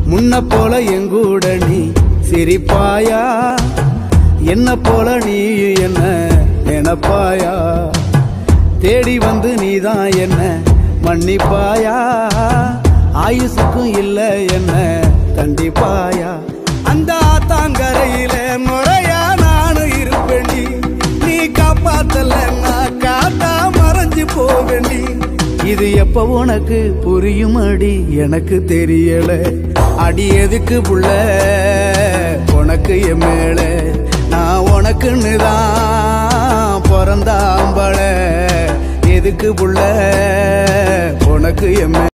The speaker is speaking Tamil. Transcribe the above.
முன்ன போல எங்கூட நீ சிரிப்பாயா என்ன போல நீ என்ன நினைப்பாயா தேடி வந்து நீதான் என்ன மன்னிப்பாயா ஆயுசுக்கும் இல்ல என்ன கண்டிப்பாயா அந்த ஆத்தாங்கரையில முறையா நானும் இருப்பேண்டி நீ காப்பாத்தல நான் காத்தா மறைஞ்சு போவேண்டி இது எப்ப உனக்கு புரியுமடி எனக்கு தெரியல அடி எதுக்கு புள்ள உனக்கு என் மேல நான் உனக்குன்னு தான் பிறந்தாம்பள எதுக்கு புள்ள உனக்கு என் மேல